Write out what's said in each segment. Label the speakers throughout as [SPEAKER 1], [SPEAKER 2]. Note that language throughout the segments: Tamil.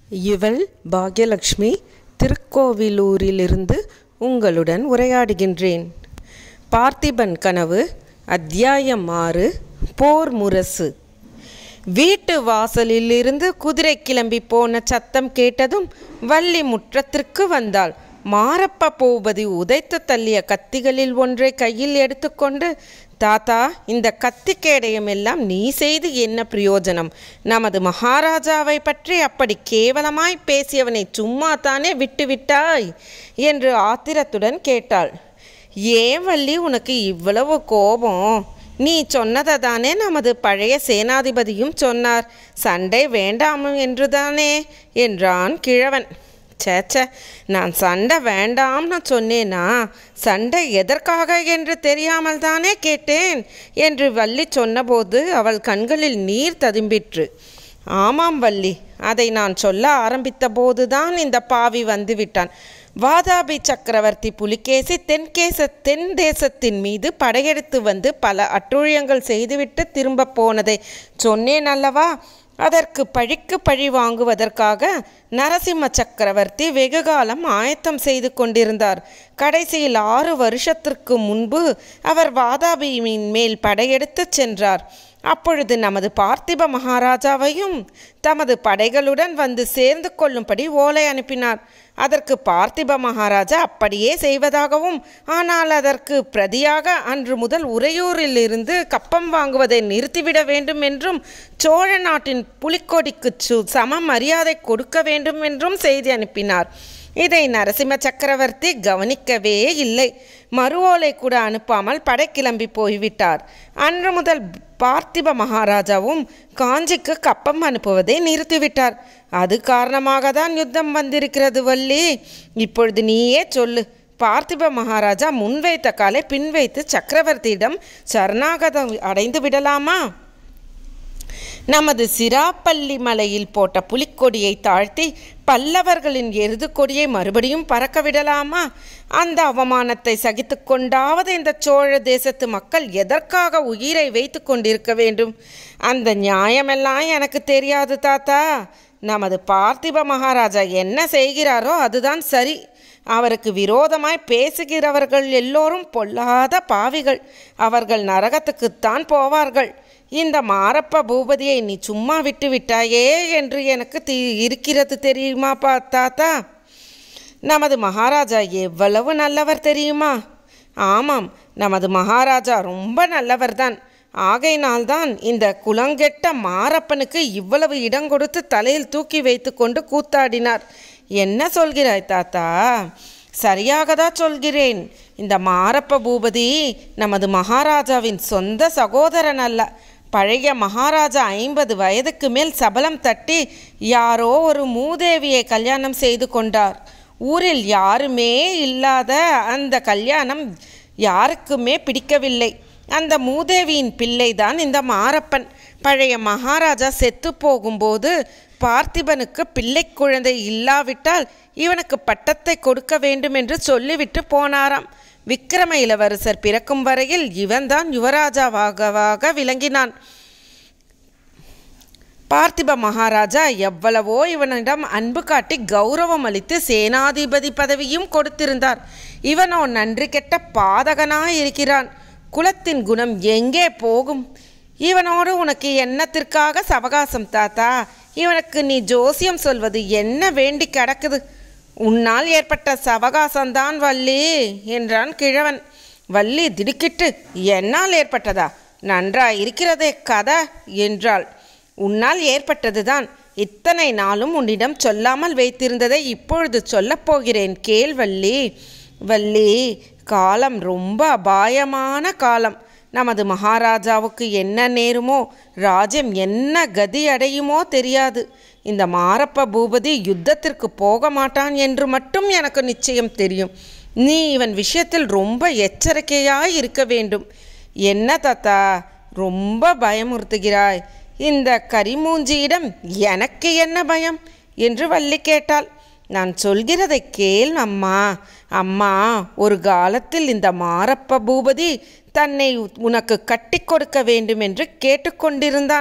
[SPEAKER 1] இவள் பாக்யலட்சுமி திருக்கோவிலூரிலிருந்து உங்களுடன் உரையாடுகின்றேன் பார்த்திபன் கனவு அத்தியாயம் ஆறு போர் முரசு வீட்டு வாசலிலிருந்து குதிரை கிளம்பி போன சத்தம் கேட்டதும் வள்ளி முற்றத்திற்கு வந்தாள் மாரப்ப பூபதி உதைத்து தள்ளிய கத்திகளில் ஒன்றை கையில் எடுத்துக்கொண்டு தாத்தா இந்த கத்தி கேடயம் எல்லாம் நீ செய்து என்ன பிரயோஜனம் நமது மகாராஜாவை பற்றி அப்படி கேவலமாய் பேசியவனை சும்மா தானே விட்டுவிட்டாய் என்று ஆத்திரத்துடன் கேட்டாள் ஏன் வள்ளி உனக்கு இவ்வளவு கோபம் நீ சொன்னதை தானே நமது பழைய சேனாதிபதியும் சொன்னார் சண்டை வேண்டாம் என்றுதானே என்றான் கிழவன் சேச்ச நான் சண்டை வேண்டாம்னு சொன்னேனா சண்டை எதற்காக என்று தெரியாமல் தானே கேட்டேன் என்று வள்ளி சொன்னபோது அவள் கண்களில் நீர் ததும்பிற்று ஆமாம் வள்ளி அதை நான் சொல்ல ஆரம்பித்த போதுதான் இந்த பாவி வந்துவிட்டான் வாதாபி சக்கரவர்த்தி புலிகேசி தென்கேச தென் தேசத்தின் மீது படையெடுத்து வந்து பல அட்டுழியங்கள் செய்துவிட்டு திரும்ப போனதை சொன்னேன் அல்லவா அதற்கு பழிக்கு பழி வாங்குவதற்காக நரசிம்ம சக்கரவர்த்தி வெகுகாலம் ஆயத்தம் செய்து கொண்டிருந்தார் கடைசியில் ஆறு வருஷத்திற்கு முன்பு அவர் வாதாபியின் மேல் படையெடுத்து சென்றார் அப்பொழுது நமது பார்த்திப மகாராஜாவையும் தமது படைகளுடன் வந்து சேர்ந்து கொள்ளும்படி ஓலை அனுப்பினார் அதற்கு பார்த்திப மகாராஜா அப்படியே செய்வதாகவும் ஆனால் அதற்கு பிரதியாக அன்று முதல் உறையூரில் இருந்து கப்பம் வாங்குவதை நிறுத்திவிட வேண்டும் என்றும் சோழ நாட்டின் புலிக்கொடிக்கு சு சம மரியாதை கொடுக்க வேண்டும் என்றும் செய்தி அனுப்பினார் இதை நரசிம்ம சக்கரவர்த்தி கவனிக்கவே இல்லை மறு ஓலை கூட அனுப்பாமல் படை கிளம்பி போய்விட்டார் அன்று முதல் பார்த்திப மகாராஜாவும் காஞ்சிக்கு கப்பம் அனுப்புவதை நிறுத்திவிட்டார் அது காரணமாக தான் யுத்தம் வந்திருக்கிறது வள்ளி இப்பொழுது நீயே சொல்லு பார்த்திப மகாராஜா முன்வைத்த காலை பின் வைத்து சக்கரவர்த்தியிடம் சரணாகதம் அடைந்து விடலாமா நமது சிராப்பள்ளி மலையில் போட்ட புலிக்கொடியை தாழ்த்தி பல்லவர்களின் எருது கொடியை மறுபடியும் பறக்க விடலாமா அந்த அவமானத்தை சகித்து கொண்டாவது இந்த சோழ தேசத்து மக்கள் எதற்காக உயிரை வைத்து கொண்டிருக்க வேண்டும் அந்த நியாயமெல்லாம் எனக்கு தெரியாது தாத்தா நமது பார்த்திப மகாராஜா என்ன செய்கிறாரோ அதுதான் சரி அவருக்கு விரோதமாய் பேசுகிறவர்கள் எல்லோரும் பொல்லாத பாவிகள் அவர்கள் நரகத்துக்குத்தான் போவார்கள் இந்த மாரப்ப பூபதியை நீ சும்மா விட்டு விட்டாயே என்று எனக்கு தி இருக்கிறது தெரியுமா பா தாத்தா நமது மகாராஜா எவ்வளவு நல்லவர் தெரியுமா ஆமாம் நமது மகாராஜா ரொம்ப நல்லவர்தான் ஆகையினால்தான் இந்த குலங்கெட்ட மாரப்பனுக்கு இவ்வளவு இடம் கொடுத்து தலையில் தூக்கி வைத்து கொண்டு கூத்தாடினார் என்ன சொல்கிறாய் தாத்தா சரியாக தான் சொல்கிறேன் இந்த மாரப்ப பூபதி நமது மகாராஜாவின் சொந்த சகோதரன் அல்ல பழைய மகாராஜா ஐம்பது வயதுக்கு மேல் சபலம் தட்டி யாரோ ஒரு மூதேவியை கல்யாணம் செய்து கொண்டார் ஊரில் யாருமே இல்லாத அந்த கல்யாணம் யாருக்குமே பிடிக்கவில்லை அந்த மூதேவியின் பிள்ளைதான் இந்த மாரப்பன் பழைய மகாராஜா செத்து போகும்போது பார்த்திபனுக்கு பிள்ளை குழந்தை இல்லாவிட்டால் இவனுக்கு பட்டத்தை கொடுக்க வேண்டும் என்று சொல்லிவிட்டு போனாராம் விக்கிரம இளவரசர் பிறக்கும் வரையில் இவன்தான் யுவராஜாவாகவாக விளங்கினான் பார்த்திப மகாராஜா எவ்வளவோ இவனிடம் அன்பு காட்டி கௌரவம் அளித்து சேனாதிபதி பதவியும் கொடுத்திருந்தார் இவனோ நன்றி கெட்ட பாதகனாய் இருக்கிறான் குலத்தின் குணம் எங்கே போகும் இவனோடு உனக்கு என்னத்திற்காக சவகாசம் தாத்தா இவனுக்கு நீ ஜோசியம் சொல்வது என்ன வேண்டி கிடக்குது உன்னால் ஏற்பட்ட சவகாசம்தான் வள்ளி என்றான் கிழவன் வள்ளி திடுக்கிட்டு என்னால் ஏற்பட்டதா நன்றா இருக்கிறதே கதை என்றாள் உன்னால் ஏற்பட்டதுதான் இத்தனை நாளும் உன்னிடம் சொல்லாமல் வைத்திருந்ததை இப்பொழுது சொல்லப் போகிறேன் கேள் வள்ளி வள்ளி காலம் ரொம்ப அபாயமான காலம் நமது மகாராஜாவுக்கு என்ன நேருமோ ராஜ்யம் என்ன கதி அடையுமோ தெரியாது இந்த மாரப்ப பூபதி யுத்தத்திற்கு போக மாட்டான் என்று மட்டும் எனக்கு நிச்சயம் தெரியும் நீ இவன் விஷயத்தில் ரொம்ப எச்சரிக்கையாய் இருக்க வேண்டும் என்ன தாத்தா ரொம்ப பயமுறுத்துகிறாய் இந்த கரிமூஞ்சியிடம் எனக்கு என்ன பயம் என்று வள்ளி கேட்டாள் நான் சொல்கிறதை கேள் அம்மா அம்மா ஒரு காலத்தில் இந்த மாரப்ப பூபதி தன்னை உனக்கு கட்டி கொடுக்க வேண்டும் என்று கேட்டுக்கொண்டிருந்தான்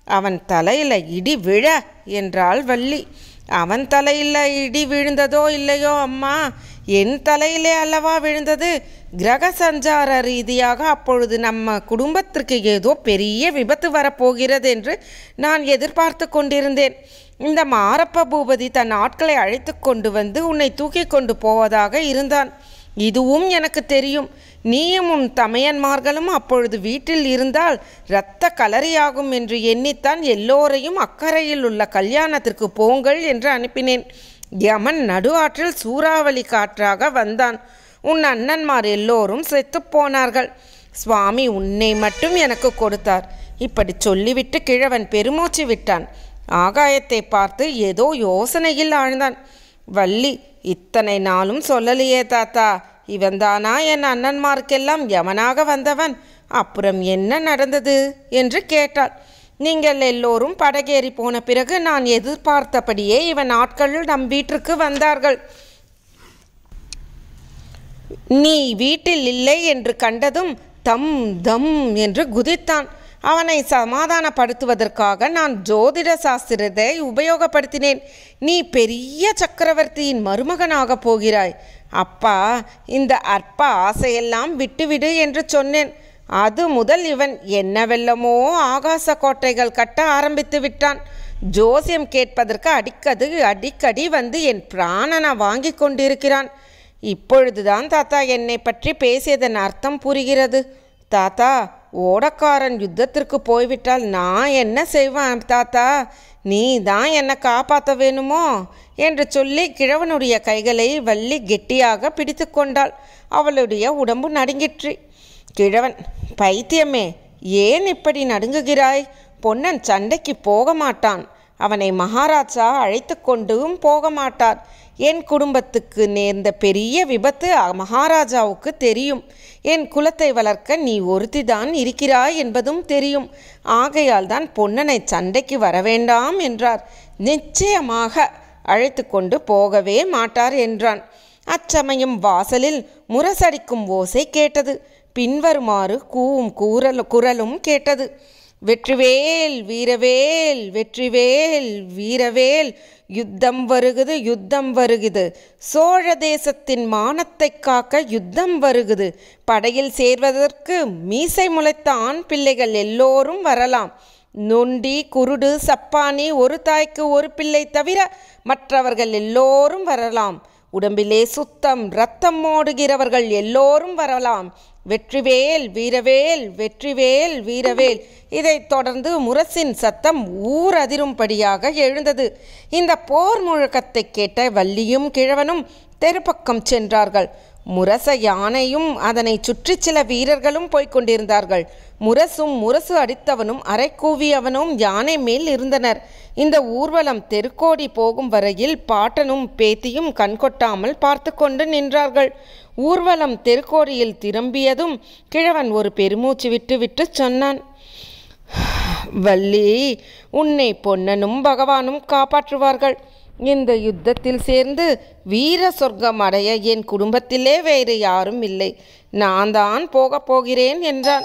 [SPEAKER 1] அவன் தலையில இடி விழ என்றாள் வள்ளி அவன் தலையில இடி விழுந்ததோ இல்லையோ அம்மா என் தலையிலே அல்லவா விழுந்தது கிரக சஞ்சார ரீதியாக அப்பொழுது நம்ம குடும்பத்திற்கு ஏதோ பெரிய விபத்து வரப்போகிறது என்று நான் எதிர்பார்த்து கொண்டிருந்தேன் இந்த மாரப்ப பூபதி தன் ஆட்களை அழைத்து கொண்டு வந்து உன்னை தூக்கி கொண்டு போவதாக இருந்தான் இதுவும் எனக்கு தெரியும் நீயும் உன் தமையன்மார்களும் அப்பொழுது வீட்டில் இருந்தால் இரத்த கலரியாகும் என்று எண்ணித்தான் எல்லோரையும் அக்கறையில் உள்ள கல்யாணத்திற்கு போங்கள் என்று அனுப்பினேன் யமன் நடு ஆற்றில் சூறாவளி காற்றாக வந்தான் உன் அண்ணன்மார் எல்லோரும் செத்துப் போனார்கள் சுவாமி உன்னை மட்டும் எனக்கு கொடுத்தார் இப்படி சொல்லிவிட்டு கிழவன் பெருமூச்சு விட்டான் ஆகாயத்தை பார்த்து ஏதோ யோசனையில் ஆழ்ந்தான் வள்ளி இத்தனை நாளும் சொல்லலையே தாத்தா இவன்தானா என் அண்ணன்மார்க்கெல்லாம் யமனாக வந்தவன் அப்புறம் என்ன நடந்தது என்று கேட்டாள் நீங்கள் எல்லோரும் படகேறி போன பிறகு நான் எதிர்பார்த்தபடியே இவன் ஆட்கள் நம் வீட்டிற்கு வந்தார்கள் நீ வீட்டில் இல்லை என்று கண்டதும் தம் தம் என்று குதித்தான் அவனை சமாதானப்படுத்துவதற்காக நான் ஜோதிட சாஸ்திரத்தை உபயோகப்படுத்தினேன் நீ பெரிய சக்கரவர்த்தியின் மருமகனாக போகிறாய் அப்பா இந்த அற்ப ஆசையெல்லாம் விட்டுவிடு என்று சொன்னேன் அது முதல் இவன் என்னவெல்லமோ ஆகாச கோட்டைகள் கட்ட ஆரம்பித்து விட்டான் ஜோசியம் கேட்பதற்கு அடிக்கடி அடிக்கடி வந்து என் பிராணனை வாங்கி கொண்டிருக்கிறான் இப்பொழுதுதான் தாத்தா என்னை பற்றி பேசியதன் அர்த்தம் புரிகிறது தாத்தா ஓடக்காரன் யுத்தத்திற்கு போய்விட்டால் நான் என்ன செய்வேன் தாத்தா நீ தான் என்னை காப்பாற்ற வேணுமோ என்று சொல்லி கிழவனுடைய கைகளை வள்ளி கெட்டியாக பிடித்து கொண்டாள் அவளுடைய உடம்பு நடுங்கிற்று கிழவன் பைத்தியமே ஏன் இப்படி நடுங்குகிறாய் பொன்னன் சண்டைக்கு போக மாட்டான் அவனை மகாராஜா அழைத்து கொண்டும் போக மாட்டார் என் குடும்பத்துக்கு நேர்ந்த பெரிய விபத்து மகாராஜாவுக்கு தெரியும் என் குலத்தை வளர்க்க நீ ஒருத்திதான் இருக்கிறாய் என்பதும் தெரியும் ஆகையால் தான் பொன்னனை சண்டைக்கு வரவேண்டாம் என்றார் நிச்சயமாக அழைத்து கொண்டு போகவே மாட்டார் என்றான் அச்சமயம் வாசலில் முரசடிக்கும் ஓசை கேட்டது பின்வருமாறு கூவும் கூறல் குரலும் கேட்டது வெற்றிவேல் வீரவேல் வெற்றிவேல் வீரவேல் யுத்தம் வருகுது யுத்தம் வருகுது சோழ தேசத்தின் மானத்தை காக்க யுத்தம் வருகுது படையில் சேர்வதற்கு மீசை முளைத்த ஆண் பிள்ளைகள் எல்லோரும் வரலாம் நொண்டி குருடு சப்பானி ஒரு தாய்க்கு ஒரு பிள்ளை தவிர மற்றவர்கள் எல்லோரும் வரலாம் உடம்பிலே சுத்தம் ரத்தம் ஓடுகிறவர்கள் எல்லோரும் வரலாம் வெற்றிவேல் வீரவேல் வெற்றிவேல் வீரவேல் இதைத் தொடர்ந்து முரசின் சத்தம் ஊர் அதிரும்படியாக எழுந்தது இந்த போர் முழக்கத்தை கேட்ட வள்ளியும் கிழவனும் தெருப்பக்கம் சென்றார்கள் முரச யானையும் அதனை சுற்றி சில வீரர்களும் போய்க் கொண்டிருந்தார்கள் முரசும் முரசு அடித்தவனும் அரைக்கூவியவனும் யானை மேல் இருந்தனர் இந்த ஊர்வலம் தெருக்கோடி போகும் வரையில் பாட்டனும் பேத்தியும் கண்கொட்டாமல் பார்த்து கொண்டு நின்றார்கள் ஊர்வலம் தெருக்கோடியில் திரும்பியதும் கிழவன் ஒரு பெருமூச்சு விட்டு விட்டு சொன்னான் வள்ளி உன்னை பொன்னனும் பகவானும் காப்பாற்றுவார்கள் இந்த யுத்தத்தில் சேர்ந்து வீர சொர்க்கம் அடைய என் குடும்பத்திலே வேறு யாரும் இல்லை நான் தான் போகப் போகிறேன் என்றான்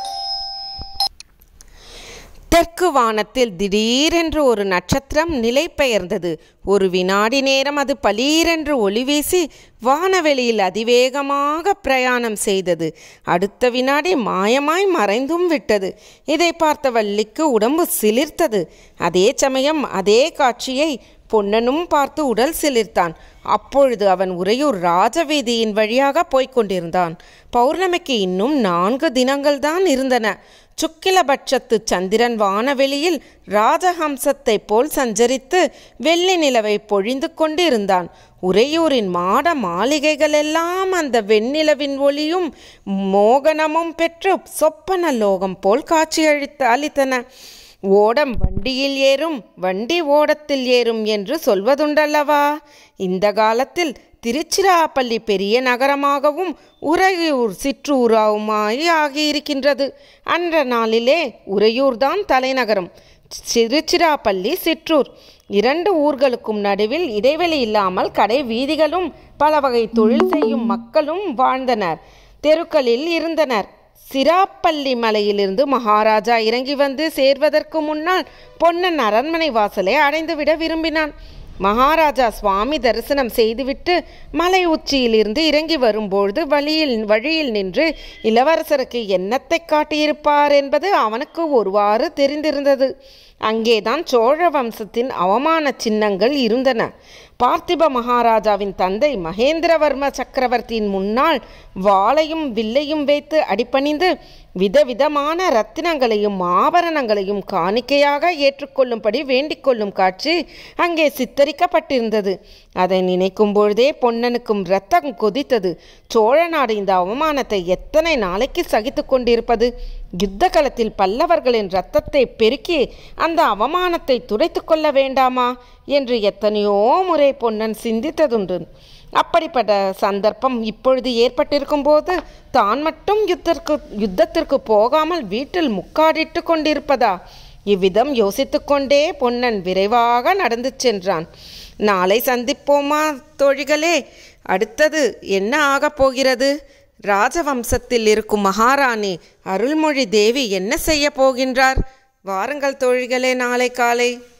[SPEAKER 1] தெற்கு வானத்தில் திடீரென்று ஒரு நட்சத்திரம் நிலை பெயர்ந்தது ஒரு வினாடி நேரம் அது பளீரென்று ஒளி வீசி வானவெளியில் அதிவேகமாக பிரயாணம் செய்தது அடுத்த வினாடி மாயமாய் மறைந்தும் விட்டது இதை பார்த்த வள்ளிக்கு உடம்பு சிலிர்த்தது அதே சமயம் அதே காட்சியை பொன்னனும் பார்த்து உடல் சிலிர்த்தான் அப்பொழுது அவன் உறையூர் ராஜவீதியின் வழியாக போய்க் கொண்டிருந்தான் பௌர்ணமிக்கு இன்னும் நான்கு தினங்கள்தான் இருந்தன சுக்கிலபட்சத்து சந்திரன் வானவெளியில் ராஜஹம்சத்தைப் போல் சஞ்சரித்து வெள்ளி நிலவை பொழிந்து கொண்டிருந்தான் உறையூரின் மாட மாளிகைகளெல்லாம் அந்த வெண்ணிலவின் ஒளியும் மோகனமும் பெற்று சொப்பன லோகம் போல் காட்சியளித்து அளித்தன ஓடம் வண்டியில் ஏறும் வண்டி ஓடத்தில் ஏறும் என்று சொல்வதுண்டல்லவா இந்த காலத்தில் திருச்சிராப்பள்ளி பெரிய நகரமாகவும் உறையூர் சிற்றூராவுமாய் ஆகியிருக்கின்றது அன்ற நாளிலே உறையூர்தான் தலைநகரம் திருச்சிராப்பள்ளி சிற்றூர் இரண்டு ஊர்களுக்கும் நடுவில் இடைவெளி இல்லாமல் கடை வீதிகளும் பல வகை தொழில் செய்யும் மக்களும் வாழ்ந்தனர் தெருக்களில் இருந்தனர் சிராப்பள்ளி மலையிலிருந்து மகாராஜா இறங்கி வந்து சேர்வதற்கு முன்னால் பொன்னன் அரண்மனை வாசலை அடைந்துவிட விரும்பினான் மகாராஜா சுவாமி தரிசனம் செய்துவிட்டு மலை உச்சியிலிருந்து இறங்கி வரும்பொழுது வழியில் வழியில் நின்று இளவரசருக்கு என்னத்தை காட்டியிருப்பார் என்பது அவனுக்கு ஒருவாறு தெரிந்திருந்தது அங்கேதான் சோழ வம்சத்தின் அவமான சின்னங்கள் இருந்தன பார்த்திப மகாராஜாவின் தந்தை மகேந்திரவர்ம சக்கரவர்த்தியின் முன்னால் வாளையும் வில்லையும் வைத்து அடிபணிந்து விதவிதமான ரத்தினங்களையும் ஆபரணங்களையும் காணிக்கையாக ஏற்றுக்கொள்ளும்படி வேண்டிக் கொள்ளும் காட்சி அங்கே சித்தரிக்கப்பட்டிருந்தது அதை நினைக்கும் பொழுதே பொன்னனுக்கும் இரத்தம் கொதித்தது சோழ நாடு இந்த அவமானத்தை எத்தனை நாளைக்கு சகித்து கொண்டிருப்பது யுத்த களத்தில் பல்லவர்களின் இரத்தத்தை பெருக்கி அந்த அவமானத்தை துடைத்து கொள்ள வேண்டாமா என்று எத்தனையோ முறை பொன்னன் சிந்தித்ததுண்டு அப்படிப்பட்ட சந்தர்ப்பம் இப்பொழுது ஏற்பட்டிருக்கும் போது தான் மட்டும் யுத்தத்திற்கு யுத்தத்திற்கு போகாமல் வீட்டில் முக்காடிட்டு கொண்டிருப்பதா இவ்விதம் யோசித்துக்கொண்டே பொன்னன் விரைவாக நடந்து சென்றான் நாளை சந்திப்போமா தோழிகளே அடுத்தது என்ன ஆகப் போகிறது ராஜவம்சத்தில் இருக்கும் மகாராணி அருள்மொழி தேவி என்ன செய்ய போகின்றார் வாருங்கள் தோழிகளே நாளை காலை